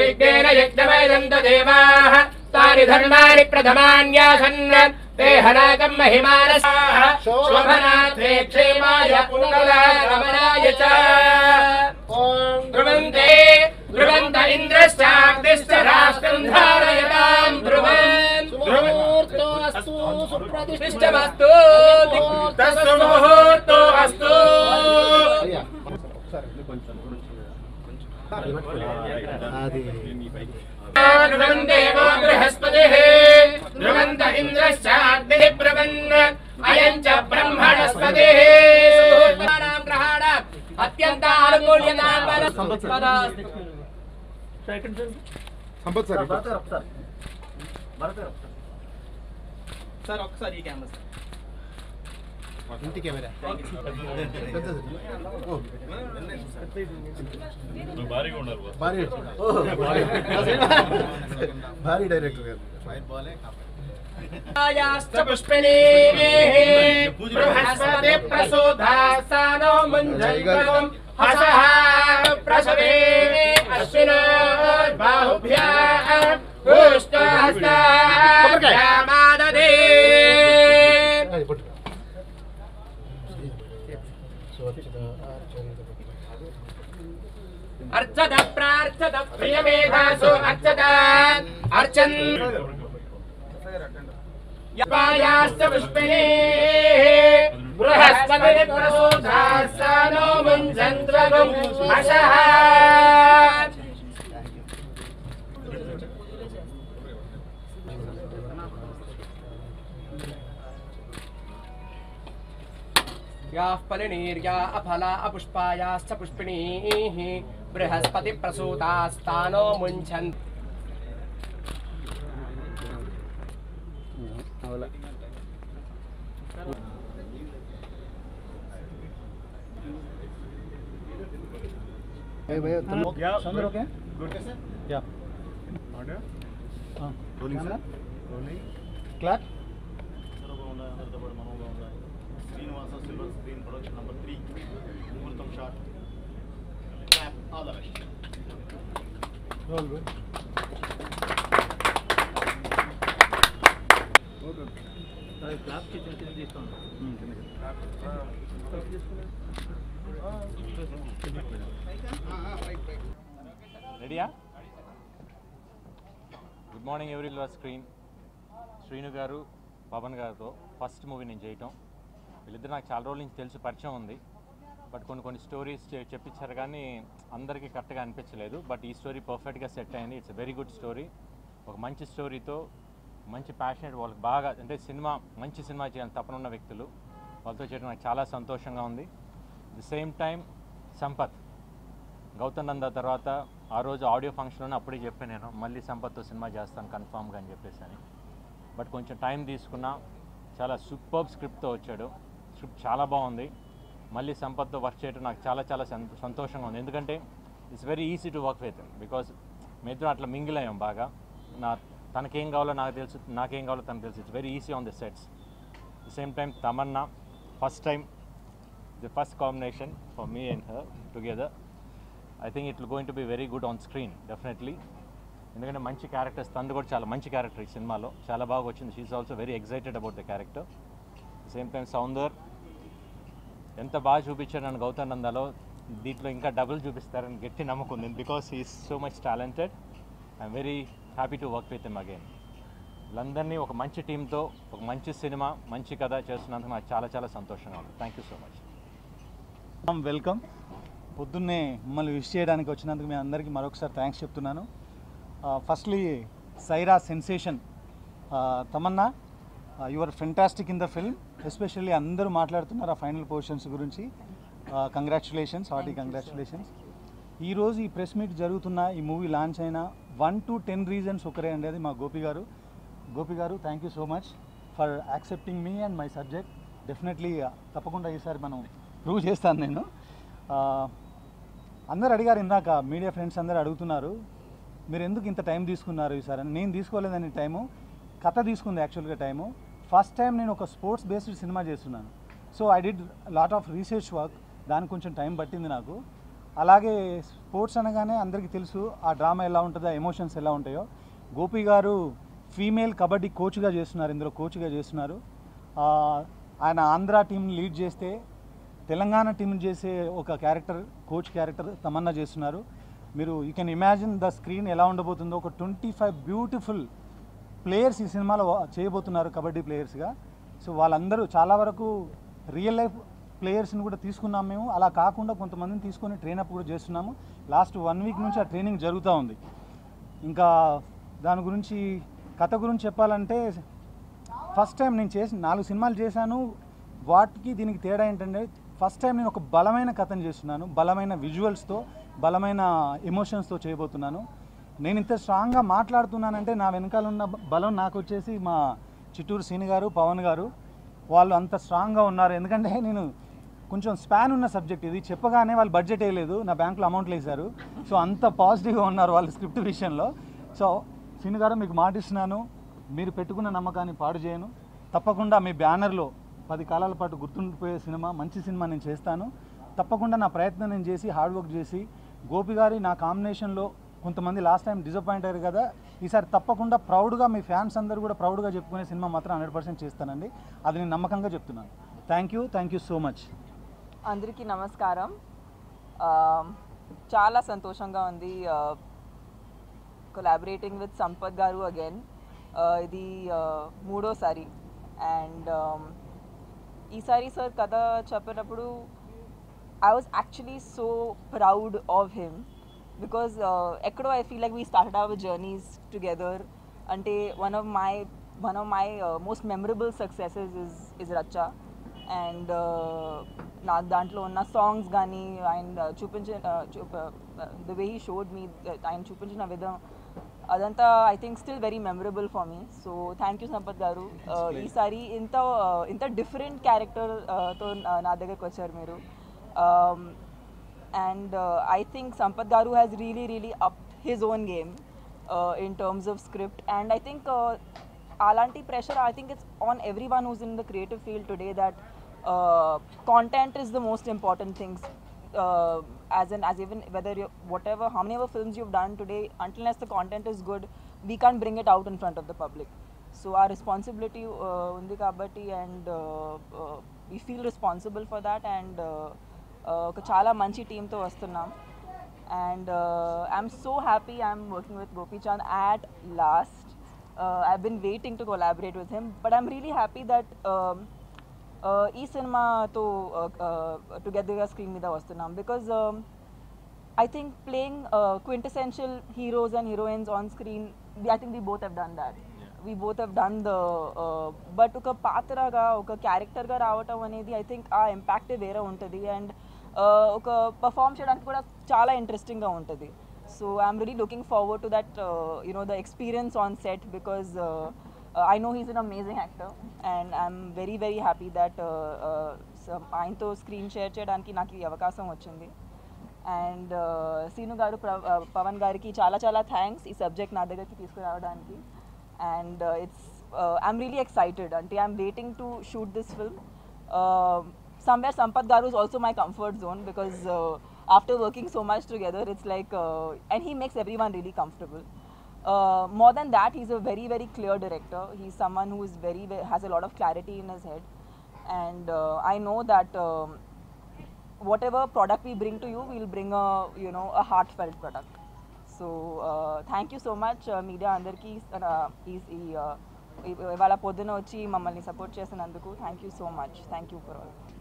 विघ्नेन यज्ञमयदन्त देवाः तानि धर्माणि प्रथमान्यासन् ते हनाकम् महिमानसाः शोभनात्रे क्षेमाय पुनरगमनाय च ध्रुवन्ते ध्रुवन्त इन्द्रश्चाग्निश्च राष्ट्रम् धारयताम् ध्रुवन् ध्रुवोऽस्तु सुप्रतिष्ठमस्तु तस्य मुहूर्तो अस्तु ध्रुवन् देवो बृहस्पतिः ध्रुवन्त इन्द्रश्चाग्निः ब्रवन् अयम् च ब्रह्मणस्पतिः सुहूर्तानाम् ग्रहाणाम् अत्यन्त आनुकूल्यताम् సంపత్ సార్ సార్ ఒకసారి ఈ కెమెరా సార్ ఇంటి కెమెరా భారీగా ఉన్నారు భారీ భారీ డైరెక్టర్ గారు याश्च पुष्पिणीः बृहस्पति प्रसूधासानो मुञ्जन्तम् हसः प्रसवे अश्विनो बाहुभ्यः पुष्टहस्तामाददे अर्चत प्रार्थत प्रियमेधासु अर्चत अर्चन् यपायाश्च पुष्पिणीः बृहस्पति प्रसूधासानो मुञ्जन्त्वगुम् हसः याः फलिनीर्या अफला अपुष्पायाश्च पुष्पिणीः बृहस्पतिप्रसूतास्तानो मुञ्छन् అందరూ okay yeah rolling sir clap Srinivasa silver screen production number three ముహూర్తం shot clap all the best roll roll clap కి చిన్న చిన్న తీసుకోండి రెడీయా గుడ్ మార్నింగ్ ఎవరి స్క్రీన్ శ్రీను గారు పవన్ గారితో ఫస్ట్ మూవీ నేను చేయటం వీళ్ళిద్దరు నాకు చాలా రోజుల నుంచి తెలిసి పరిచయం ఉంది బట్ కొన్ని కొన్ని స్టోరీస్ చెప్పించారు కానీ అందరికీ కరెక్ట్గా అనిపించలేదు బట్ ఈ స్టోరీ పర్ఫెక్ట్గా సెట్ అయింది ఇట్స్ వెరీ గుడ్ స్టోరీ ఒక మంచి స్టోరీతో మంచి ప్యాషనెట్ వాళ్ళకి బాగా అంటే సినిమా మంచి సినిమా చేయాలని తపన ఉన్న వ్యక్తులు వాళ్ళతో చేయడం నాకు చాలా సంతోషంగా ఉంది the same time Sampath Gautham Nanda తర్వాత ఆ రోజు ఆడియో ఫంక్షన్లోనే అప్పుడే చెప్పాను నేను మళ్ళీ సంపత్తో సినిమా చేస్తాను కన్ఫామ్గా అని చెప్పేసి అని బట్ కొంచెం టైం తీసుకున్నా చాలా సూపర్బ్ స్క్రిప్ట్తో వచ్చాడు స్క్రిప్ట్ చాలా బాగుంది మళ్ళీ సంపత్తో వర్క్ చేయడం నాకు చాలా చాలా సంత- సంతోషంగా ఉంది ఎందుకంటే it's very easy to work with because మేమిద్దరం అట్లా మింగిల్ అయ్యాం బాగా నా తనకేం కావాలో నాకు తెలుసు నాకేం కావాలో తనకు తెలుసు it's very easy on the sets the same time Tamannaah first time the first combination for me and her together I think it going to be very good on screen definitely ఎందుకంటే మంచి క్యారెక్టర్స్ తంది కూడా చాలా మంచి character ఈ సినిమాలో చాలా బాగా వచ్చింది she's also very excited about the character same time Soundar ఎంత బాగా చూపించారు నన్ను గౌతమ్ నందాలో దీంట్లో ఇంకా డబుల్ చూపిస్తారని గట్టి నమ్మకం ఉంది because he's so much talented I'm very happy to work with him again వీళ్ళందరినీ ఒక మంచి టీంతో ఒక మంచి సినిమా మంచి కథ చేస్తున్నందుకు నాకు చాలా చాలా సంతోషంగా ఉంది thank you so much welcome పొద్దున్నే మిమ్మల్ని విష్ చేయడానికి వచ్చినందుకు మీ అందరికీ మరొకసారి థ్యాంక్స్ చెప్తున్నాను firstly Sye Raa sensation Tamannaah your fantastic in the film especially అందరూ మాట్లాడుతున్నారు ఆ ఫైనల్ పొజిషన్స్ గురించి కంగ్రాచులేషన్స్ హార్టీ కంగ్రాచులేషన్స్ ఈరోజు ఈ ప్రెస్ మీట్ జరుగుతున్న ఈ మూవీ లాంచ్ అయిన వన్ టు టెన్ రీజన్స్ ఒకరే అండి అది మా గోపి గారు గోపి గారు thank you so much for accepting me and my subject definitely తప్పకుండా ఈసారి మనం ప్రూవ్ చేస్తాను నేను ఆ, అందరు అడిగారు ఇందాక మీడియా ఫ్రెండ్స్ అందరు అడుగుతున్నారు మీరు ఎందుకు ఇంత టైం తీసుకున్నారు ఈసారి అని నేను తీసుకోలేదని టైము కథ తీసుకుంది యాక్చువల్గా టైము ఫస్ట్ టైం నేను ఒక స్పోర్ట్స్ బేస్డ్ సినిమా చేస్తున్నాను so I did lot of research work దానికి కొంచెం టైం పట్టింది నాకు అలాగే స్పోర్ట్స్ అనగానే అందరికీ తెలుసు ఆ డ్రామా ఎలా ఉంటుందో ఆ ఎమోషన్స్ ఎలా ఉంటాయో గోపి గారు ఫీమేల్ కబడ్డీ కోచ్గా చేస్తున్నారు ఇందులో కోచ్గా చేస్తున్నారు ఆ, ఆయన ఆంధ్ర టీంని లీడ్ చేస్తే తెలంగాణ టీం చేసే ఒక క్యారెక్టర్ కోచ్ క్యారెక్టర్ తమన్నా చేస్తున్నారు మీరు you can imagine the screen ఎలా ఉండబోతుందో ఒక ట్వంటీ ఫైవ్ బ్యూటిఫుల్ ప్లేయర్స్ ఈ సినిమాలో చేయబోతున్నారు కబడ్డీ ప్లేయర్స్గా సో వాళ్ళందరూ చాలా వరకు రియల్ లైఫ్ ప్లేయర్స్ని కూడా తీసుకున్నాం మేము అలా కాకుండా కొంతమందిని తీసుకొని ట్రైనప్ కూడా చేస్తున్నాము లాస్ట్ వన్ వీక్ నుంచి ఆ ట్రైనింగ్ జరుగుతూ ఉంది ఇంకా దాని గురించి కథ గురించి చెప్పాలంటే ఫస్ట్ టైం నేను చేసి నాలుగు సినిమాలు చేశాను వాటికి దీనికి తేడా ఏంటంటే ఫస్ట్ టైం నేను ఒక బలమైన కథను చేస్తున్నాను బలమైన విజువల్స్తో బలమైన ఎమోషన్స్తో చేయబోతున్నాను నేను ఇంత స్ట్రాంగ్గా మాట్లాడుతున్నానంటే నా వెనకాల ఉన్న బలం నాకు వచ్చేసి మా చిట్టూరు సీని గారు పవన్ గారు వాళ్ళు అంత స్ట్రాంగ్గా ఉన్నారు ఎందుకంటే నేను కొంచెం స్పాన్ ఉన్న సబ్జెక్ట్ ఇది చెప్పగానే వాళ్ళు బడ్జెట్ వేయలేదు నా బ్యాంకులో అమౌంట్లు వేశారు సో అంత పాజిటివ్గా ఉన్నారు వాళ్ళ స్క్రిప్ట్ విషయంలో సో సీని గారు మీకు మాటిస్తున్నాను మీరు పెట్టుకున్న నమ్మకాన్ని పాడు చేయను తప్పకుండా మీ బ్యానర్లో పది కాలాల పాటు గుర్తుండిపోయే సినిమా మంచి సినిమా నేను చేస్తాను తప్పకుండా నా ప్రయత్నం నేను చేసి హార్డ్ వర్క్ చేసి గోపి గారి నా కాంబినేషన్లో కొంతమంది లాస్ట్ టైం డిసప్పాయింట్ అయ్యారు కదా ఈసారి తప్పకుండా ప్రౌడ్గా మీ ఫ్యాన్స్ అందరూ కూడా ప్రౌడ్గా చెప్పుకునే సినిమా మాత్రం హండ్రెడ్ పర్సెంట్ చేస్తానండి అది నేను నమ్మకంగా చెప్తున్నాను thank you thank you so much అందరికీ నమస్కారం ఆ, చాలా సంతోషంగా ఉంది కొలాబరేటింగ్ విత్ సంపత్ గారు అగైన్ ఇది ఆ, మూడోసారి అండ్ ఈసారి సార్ కథ చెప్పినప్పుడు I was actually so proud of him because ఎక్కడో I feel like we started our journeys together అంటే one of my one of my most memorable successes is is Racha and నాకు దాంట్లో ఉన్న సాంగ్స్ కానీ ఆయన చూపించిన the way he showed me ఆయన చూపించిన విధం అదంతా I think still very memorable for me so thank you Sampath గారు Uh, ఈసారి ఇంత uh, ఇంత డిఫరెంట్ క్యారెక్టర్తో నా దగ్గరకు వచ్చారు మీరు అండ్ ఐ థింక్ సంపత్ గారు has really really up his own game in terms of script and I think అలాంటి pressure I think it's on every one who's in the creative field today that content is the most important things uh, as in as even whether you whatever how many ever films you've done today until unless the content is good we can't bring it out in front of the public so our responsibility uh, undi kabatti and uh, uh, we feel responsible for that and uh, uh, ఒక చాలా మంచి టీంతో వస్తున్నాం and uh, I'm so happy I'm working with Gopi Chand at last. Uh, I've been waiting to collaborate with him, but I'm really happy that um, uh, ఈ సినిమాతో టుగెదర్గా screen మీద వస్తున్నాం because I think playing quintessential heroes and heroines on screen I think we both have done that we both have done the but ఒక పాత్రగా ఒక క్యారెక్టర్గా రావటం అనేది I think ఆ ఇంపాక్ట్ వేరే ఉంటుంది అండ్ ఒక పర్ఫామ్ చేయడానికి కూడా చాలా ఇంట్రెస్టింగ్గా ఉంటుంది so I'm really looking forward to that you know the experience on set because I know he's an amazing actor and I'm very very happy that ఆయనతో స్క్రీన్ షేర్ చేయడానికి నాకు ఈ అవకాశం వచ్చింది అండ్ సీను గారు ప్ర- uh, పవన్ గారికి చాలా చాలా థ్యాంక్స్ ఈ సబ్జెక్ట్ నా దగ్గరికి తీసుకురావడానికి and it's I'm really excited అంటే I'm waiting to shoot this film somewhere Sampath గారు is also my comfort zone because after working so much together it's like and he makes every one really comfortable uh, more than that, he's a very, very clear director. He's someone who is very, ve- has a lot of clarity in his head, and uh, I know that um, whatever product we bring to you, we'll bring a you know a heartfelt product. So uh, thank you so much, uh, media అందరికీ uh, ఈ ఈ, uh, ఇవాళ పొద్దున వచ్చి మమ్మల్ని support చేసినందుకు thank you so much thank you for all